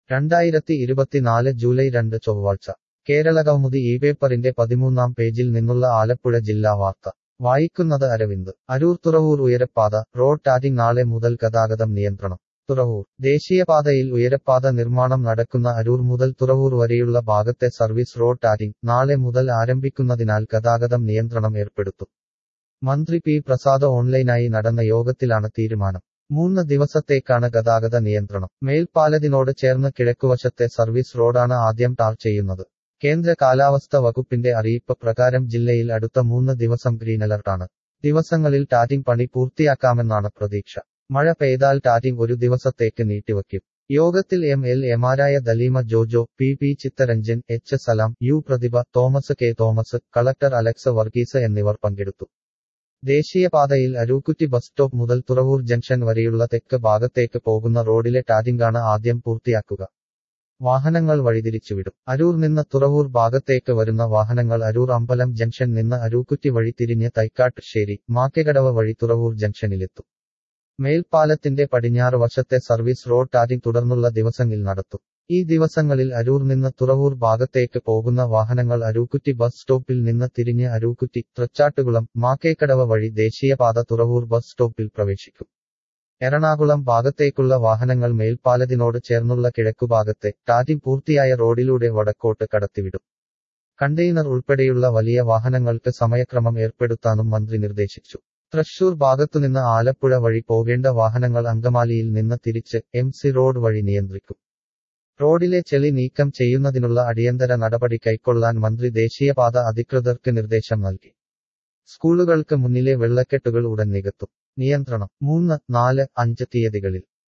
രണ്ടായിരത്തി ഇരുപത്തിനാല് ജൂലൈ രണ്ട് ചൊവ്വാഴ്ച കേരളകൗമുദി ഈ പേപ്പറിന്റെ പതിമൂന്നാം പേജിൽ നിന്നുള്ള ആലപ്പുഴ ജില്ലാ വാർത്ത വായിക്കുന്നത് അരവിന്ദ് അരൂർ തുറവൂർ ഉയരപ്പാത റോഡ് ടാറ്റിംഗ് നാളെ മുതൽ ഗതാഗതം നിയന്ത്രണം തുറവൂർ ദേശീയപാതയിൽ ഉയരപ്പാത നിർമ്മാണം നടക്കുന്ന അരൂർ മുതൽ തുറവൂർ വരെയുള്ള ഭാഗത്തെ സർവീസ് റോഡ് ടാറ്റിംഗ് നാളെ മുതൽ ആരംഭിക്കുന്നതിനാൽ ഗതാഗതം നിയന്ത്രണം ഏർപ്പെടുത്തും മന്ത്രി പി പ്രസാദ് ഓൺലൈനായി നടന്ന യോഗത്തിലാണ് തീരുമാനം മൂന്ന് ദിവസത്തേക്കാണ് ഗതാഗത നിയന്ത്രണം മേൽപ്പാലത്തിനോട് ചേർന്ന് കിഴക്കുവശത്തെ സർവീസ് റോഡാണ് ആദ്യം ടാർ ചെയ്യുന്നത് കേന്ദ്ര കാലാവസ്ഥ വകുപ്പിന്റെ അറിയിപ്പ് പ്രകാരം ജില്ലയിൽ അടുത്ത മൂന്ന് ദിവസം ഗ്രീൻ അലർട്ടാണ് ദിവസങ്ങളിൽ ടാറ്റിംഗ് പണി പൂർത്തിയാക്കാമെന്നാണ് പ്രതീക്ഷ മഴ പെയ്താൽ ടാറ്റിംഗ് ഒരു ദിവസത്തേക്ക് നീട്ടിവയ്ക്കും യോഗത്തിൽ എം എൽ എമാരായ Daleema Jojo P P Chitharanjan H Salam U Prathibha Thomas K Thomas collector Alex Varghese എന്നിവർ പങ്കെടുത്തു ദേശീയപാതയിൽ അരൂക്കുറ്റി ബസ് സ്റ്റോപ്പ് മുതൽ തുറവൂർ ജംഗ്ഷൻ വരെയുള്ള തെക്ക് ഭാഗത്തേക്ക് പോകുന്ന റോഡിലെ ടാറ്റിംഗാണ് ആദ്യം പൂർത്തിയാക്കുക വാഹനങ്ങൾ വഴിതിരിച്ചുവിടും അരൂർ നിന്ന് തുറവൂർ ഭാഗത്തേക്ക് വരുന്ന വാഹനങ്ങൾ അരൂർ അമ്പലം ജംഗ്ഷൻ നിന്ന് അരൂക്കുറ്റി വഴി തിരിഞ്ഞ് തൈക്കാട്ടുശ്ശേരി മാക്കകടവ് വഴി തുറവൂർ ജംഗ്ഷനിലെത്തും മേൽപ്പാലത്തിന്റെ പടിഞ്ഞാറ് വശത്തെ സർവീസ് റോഡ് ടാറ്റിംഗ് തുടർന്നുള്ള ദിവസങ്ങളിൽ നടത്തും ഈ ദിവസങ്ങളിൽ അരൂർ നിന്ന് തുറവൂർ ഭാഗത്തേക്ക് പോകുന്ന വാഹനങ്ങൾ അരൂക്കുറ്റി ബസ് സ്റ്റോപ്പിൽ നിന്ന് തിരിഞ്ഞ് അരൂക്കുറ്റി തൃച്ചാട്ടുകുളം മാക്കേക്കടവ വഴി ദേശീയപാത തുറവൂർ ബസ് സ്റ്റോപ്പിൽ പ്രവേശിക്കും എറണാകുളം ഭാഗത്തേക്കുള്ള വാഹനങ്ങൾ മേൽപ്പാലത്തിനോട് ചേർന്നുള്ള കിഴക്കുഭാഗത്തെ ടാറ്റിംഗ് പൂർത്തിയായ റോഡിലൂടെ വടക്കോട്ട് കടത്തിവിടും കണ്ടെയ്നർ ഉൾപ്പെടെയുള്ള വലിയ വാഹനങ്ങൾക്ക് സമയക്രമം ഏർപ്പെടുത്താനും മന്ത്രി നിർദ്ദേശിച്ചു തൃശൂർ ഭാഗത്തുനിന്ന് ആലപ്പുഴ വഴി പോകേണ്ട വാഹനങ്ങൾ അങ്കമാലിയിൽ നിന്ന് തിരിച്ച് എം സി റോഡ് വഴി നിയന്ത്രിക്കും റോഡിലെ ചെളി നീക്കം ചെയ്യുന്നതിനുള്ള അടിയന്തര നടപടി കൈക്കൊള്ളാൻ മന്ത്രി ദേശീയപാത അധികൃതർക്ക് നിർദ്ദേശം നൽകി സ്കൂളുകൾക്ക് മുന്നിലെ വെള്ളക്കെട്ടുകൾ ഉടൻ നികത്തും നിയന്ത്രണം മൂന്ന് നാല് അഞ്ച് തീയതികളിൽ